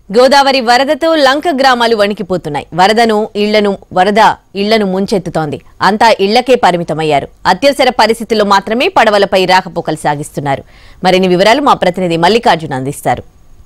గోదావరి వరదతో లంక గ్రామాలు వణికిపోతున్నాయి వరదను ఇళ్లను వరద ఇళ్లను ముంచెత్తుతోంది అంతా ఇళ్లకే పరిమితమయ్యారు అత్యవసర పరిస్థితుల్లో మాత్రమే పడవలపై రాకపోకలు సాగిస్తున్నారు మరిన్ని వివరాలు మా ప్రతినిధి మల్లికార్జున అందిస్తారు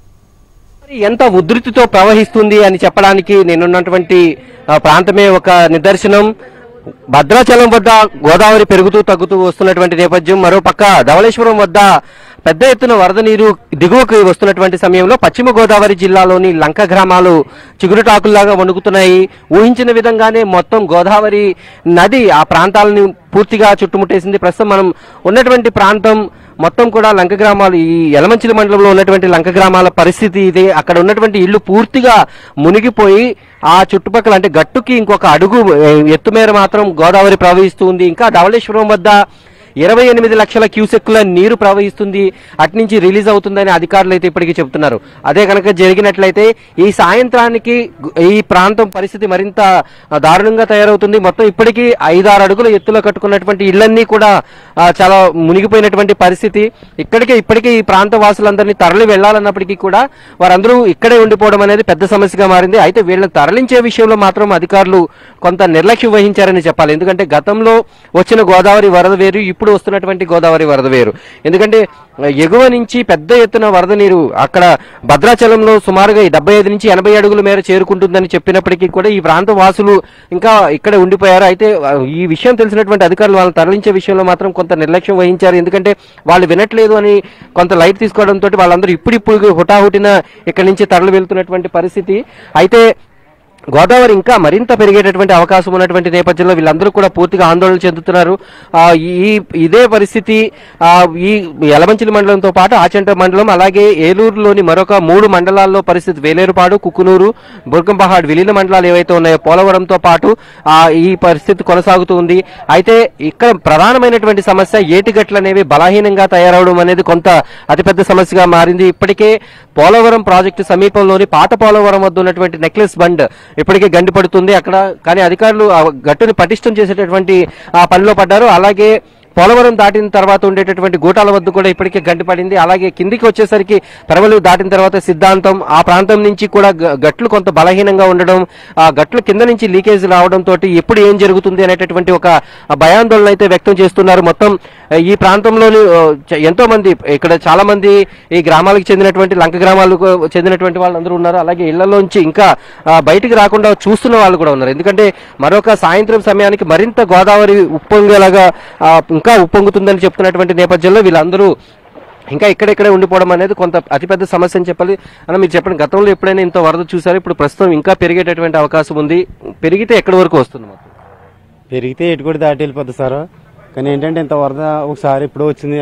మరి ఎంత ఉధృతితో ప్రవహిస్తుంది అని చెప్పడానికి నేనున్నటువంటి ఆ, ప్రాంతమే ఒక నిదర్శనం భద్రాచలం వద్ద గోదావరి పెరుగుతూ తగ్గుతూ వస్తున్నటువంటి నేపథ్యం మరోపక్క ధవళేశ్వరం వద్ద పెద్ద ఎత్తున వరద నీరు దిగువకు వస్తున్నటువంటి సమయంలో పశ్చిమ గోదావరి జిల్లాలోని లంక గ్రామాలు చిగురుటాకుల్లాగా వణుకుతున్నాయి ఊహించిన విధంగానే మొత్తం గోదావరి నది ఆ ప్రాంతాలను పూర్తిగా చుట్టుముట్టేసింది ప్రస్తుతం మనం ఉన్నటువంటి ప్రాంతం మొత్తం కూడా లంక గ్రామాలు ఈ యలమంచిలి మండలంలో ఉన్నటువంటి లంక గ్రామాల పరిస్థితి ఇది అక్కడ ఉన్నటువంటి ఇల్లు పూర్తిగా మునిగిపోయి ఆ చుట్టుపక్కల అంటే గట్టుకి ఇంకొక అడుగు ఏ, ఎత్తు మేర మాత్రం గోదావరి ప్రవహిస్తూ ఉంది ఇంకా ధవళేశ్వరం వద్ద ఇరవై ఎనిమిది లక్షల క్యూసెక్కుల నీరు ప్రవహిస్తుంది అట్నుంచి రిలీజ్ అవుతుందని అధికారులు అయితే ఇప్పటికీ చెబుతున్నారు అదే కనుక జరిగినట్లయితే ఈ సాయంత్రానికి గు- ఈ ప్రాంతం పరిస్థితి మరింత ఆ, దారుణంగా తయారవుతుంది మొత్తం ఇప్పటికీ ఐదారు అడుగుల ఎత్తులో కట్టుకున్నటువంటి ఇళ్లన్నీ కూడా ఆ, చాలా మునిగిపోయినటువంటి పరిస్థితి ఇక్కడికే ఇప్పటికే ఈ ప్రాంత వాసులందరినీ తరలి వెళ్లాలన్నప్పటికీ కూడా వారందరూ ఇక్కడే ఉండిపోవడం అనేది పెద్ద సమస్యగా మారింది అయితే వీళ్ళని తరలించే విషయంలో మాత్రం అధికారులు కొంత నిర్లక్ష్యం వహించారని చెప్పాలి ఎందుకంటే గతంలో వచ్చిన గోదావరి వరద వేరు ఇప్పుడు వస్తున్నటువంటి గోదావరి వరద వేరు ఎందుకంటే ఆ, ఎగువ నుంచి పెద్ద ఎత్తున వరద నీరు అక్కడ భద్రాచలంలో సుమారుగా డెబ్బై ఐదు నుంచి ఎనభై అడుగుల మేర చేరుకుంటుందని చెప్పినప్పటికీ కూడా ఈ ప్రాంత వాసులు ఇంకా ఇక్కడే ఉండిపోయారు అయితే ఆ, ఈ విషయం తెలిసినటువంటి అధికారులు వాళ్ళని తరలించే విషయంలో మాత్రం కొంత నిర్లక్ష్యం వహించారు ఎందుకంటే వాళ్ళు వినట్లేదు అని కొంత లైట్ తీసుకోవడంతో వాళ్ళందరూ ఇప్పుడిప్పుడు హుటాహుటిన ఇక్కడి నుంచి తరలి వెళ్తున్నటువంటి పరిస్థితి అయితే గోదావరి ఇంకా మరింత పెరిగేటటువంటి అవకాశం ఉన్నటువంటి నేపథ్యంలో వీళ్ళందరూ కూడా పూర్తిగా ఆందోళన చెందుతున్నారు ఆ, ఈ ఇదే పరిస్థితి ఆ, ఈ యలమంచిలి మండలంతో పాటు ఆచంట మండలం అలాగే ఏలూరులోని మరొక మూడు మండలాల్లో పరిస్థితి వేలేరుపాడు కుక్కునూరు బుర్గంపహాడ్ విలీన మండలాలు ఏవైతే ఉన్నాయో పోలవరంతో పాటు ఆ, ఈ పరిస్థితి కొనసాగుతూ ఉంది అయితే ఇక్కడ ప్రధానమైనటువంటి సమస్య ఏటిగట్లు అనేవి బలహీనంగా తయారవడం అనేది కొంత అతిపెద్ద సమస్యగా మారింది ఇప్పటికే పోలవరం ప్రాజెక్టు సమీపంలోని పాత పోలవరం వద్ద ఉన్నటువంటి నెక్లెస్ బండ్ ఇప్పటికే గండిపడుతుంది అక్కడ కానీ అధికారులు ఆ గట్టుని పటిష్టం చేసేటటువంటి ఆ పనిలో పడ్డారు అలాగే పోలవరం దాటిన తర్వాత ఉండేటటువంటి గూటాల వద్ద కూడా ఇప్పటికే గండిపడింది అలాగే కిందికి వచ్చేసరికి పరవలు దాటిన తర్వాత సిద్ధాంతం ఆ ప్రాంతం నుంచి కూడా గ- గట్లు కొంత బలహీనంగా ఉండడం ఆ గట్లు కింద నుంచి లీకేజ్ రావడం తోటి ఎప్పుడు ఏం జరుగుతుంది అనేటటువంటి ఒక భయాందోళన అయితే వ్యక్తం చేస్తున్నారు మొత్తం ఆ, ఈ ప్రాంతంలోని ఆ, చ- ఎంతో మంది ఇక్కడ చాలా మంది ఈ గ్రామాలకు చెందినటువంటి లంక గ్రామాలకు చెందినటువంటి వాళ్ళందరూ ఉన్నారు అలాగే ఇళ్లలోంచి ఇంకా ఆ, బయటికి రాకుండా చూస్తున్న వాళ్ళు కూడా ఉన్నారు ఎందుకంటే మరొక సాయంత్రం సమయానికి మరింత గోదావరి ఉప్పొంగేలాగా ఆ, ఇంకా ఉప్పొంగుతుందని చెప్తున్నటువంటి నేపథ్యంలో వీళ్ళందరూ ఇంకా ఇక్కడెక్కడే ఉండిపోవడం అనేది కొంత అతిపెద్ద సమస్య అని చెప్పాలి అన్న మీరు చెప్పండి గతంలో ఎప్పుడైనా ఇంత వరద చూసారు ఇప్పుడు ప్రస్తుతం ఇంకా పెరిగేటటువంటి అవకాశం ఉంది పెరిగితే ఎక్కడి వరకు వస్తుంది మొత్తం పెరిగితే ఎటు కూడా దాటి వెళ్ళిపోద్ది సార్ కానీ ఏంటంటే ఇంత వరద ఒకసారి ఎప్పుడో వచ్చింది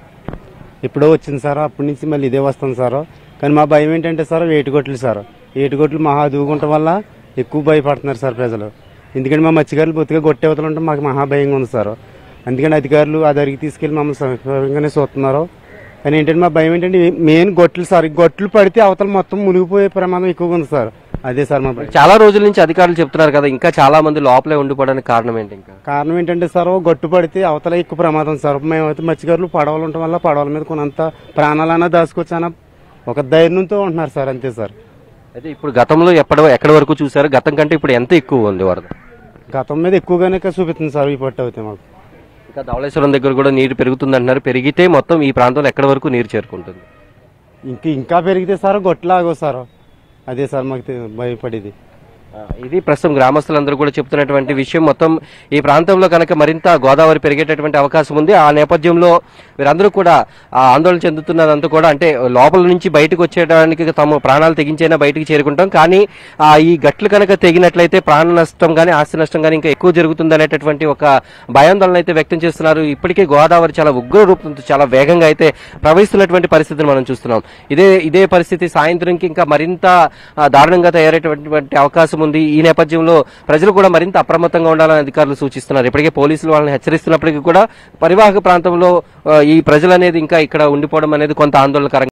ఎప్పుడో వచ్చింది సార్ అప్పటి నుంచి మళ్ళీ ఇదే వస్తుంది సార్ కానీ మా భయం ఏంటంటే సార్ ఏటుగొట్లు సార్ ఏటుగొట్లు మహా దూకుంటం వల్ల ఎక్కువ భయపడుతున్నారు సార్ ప్రజలు ఎందుకంటే మా మత్స్యకారులు బొత్తిగా గొట్టేవతలు ఉంటే మాకు మహా భయంగా ఉంది సార్ అందుకని అధికారులు ఆ దరికి తీసుకెళ్లి మమ్మల్ని సౌకర్యంగానే చూస్తున్నారు కానీ ఏంటంటే మా భయం ఏంటంటే మెయిన్ గొట్లు సార్ ఈ గొట్లు పడితే అవతల మొత్తం మునిగిపోయే ప్రమాదం ఎక్కువగా ఉంది సార్ అదే సార్ మా భయం చాలా రోజుల నుంచి అధికారులు చెప్తున్నారు కదా ఇంకా చాలా మంది లోపలే ఉండిపోవడానికి కారణం ఏంటి ఇంకా కారణం ఏంటంటే సార్ ఓ గట్టు పడితే అవతల ఎక్కువ ప్రమాదం సార్ మేమైతే మత్స్యకారులు పడవలు ఉండటం వల్ల పడవల మీద కొనంత ప్రాణాలన్నా దాచుకోవచ్చా ఒక ధైర్యంతో ఉంటున్నారు సార్ అంతే సార్ అయితే ఇప్పుడు గతంలో ఎప్పటి ఎక్కడి వరకు చూసారు గతం కంటే ఇప్పుడు ఎంత ఎక్కువ ఉంది వరద గతం మీద ఎక్కువగానే చూపిస్తుంది సార్ ఈ పట్టు అయితే మాకు ఇంకా ధవళేశ్వరం దగ్గర కూడా నీరు పెరుగుతుంది అంటున్నారు పెరిగితే మొత్తం ఈ ప్రాంతంలో ఎక్కడి వరకు నీరు చేరుకుంటుంది ఇంకా ఇంకా పెరిగితే సార్ గొట్టలాగో సార్ అదే సార్ మాకు తె- భయపడేది ఆ, ఇది ప్రస్తుతం గ్రామస్తులందరూ కూడా చెప్తున్నటువంటి విషయం మొత్తం ఈ ప్రాంతంలో కనుక మరింత గోదావరి పెరిగేటటువంటి అవకాశం ఉంది ఆ నేపథ్యంలో వీరందరూ కూడా ఆ, ఆందోళన చెందుతున్నదంతా కూడా అంటే లోపల నుంచి బయటకు వచ్చేయడానికి తమ ప్రాణాలు తెగించైనా బయటికి చేరుకుంటాం కానీ ఆ, ఈ గట్లు కనుక తెగినట్లయితే ప్రాణ నష్టం కానీ ఆస్తి నష్టం కానీ ఇంకా ఎక్కువ జరుగుతుంది అనేటటువంటి ఒక భయాందోళన అయితే వ్యక్తం చేస్తున్నారు ఇప్పటికే గోదావరి చాలా ఉగ్ర రూపంతో చాలా వేగంగా అయితే ప్రవహిస్తున్నటువంటి పరిస్థితిని మనం చూస్తున్నాం ఇదే ఇదే పరిస్థితి సాయంత్రంకి ఇంకా మరింత ఆ, దారుణంగా తయారయ్యేటటువంటి అవకాశం ఉంది ఈ నేపథ్యంలో ప్రజలు కూడా మరింత అప్రమత్తంగా ఉండాలని అధికారులు సూచిస్తున్నారు ఇప్పటికే పోలీసులు వాళ్ళని హెచ్చరిస్తున్నప్పటికీ కూడా పరివాహక ప్రాంతంలో ఆ, ఈ ప్రజలు అనేది ఇంకా ఇక్కడ ఉండిపోవడం అనేది కొంత ఆందోళనకరంగా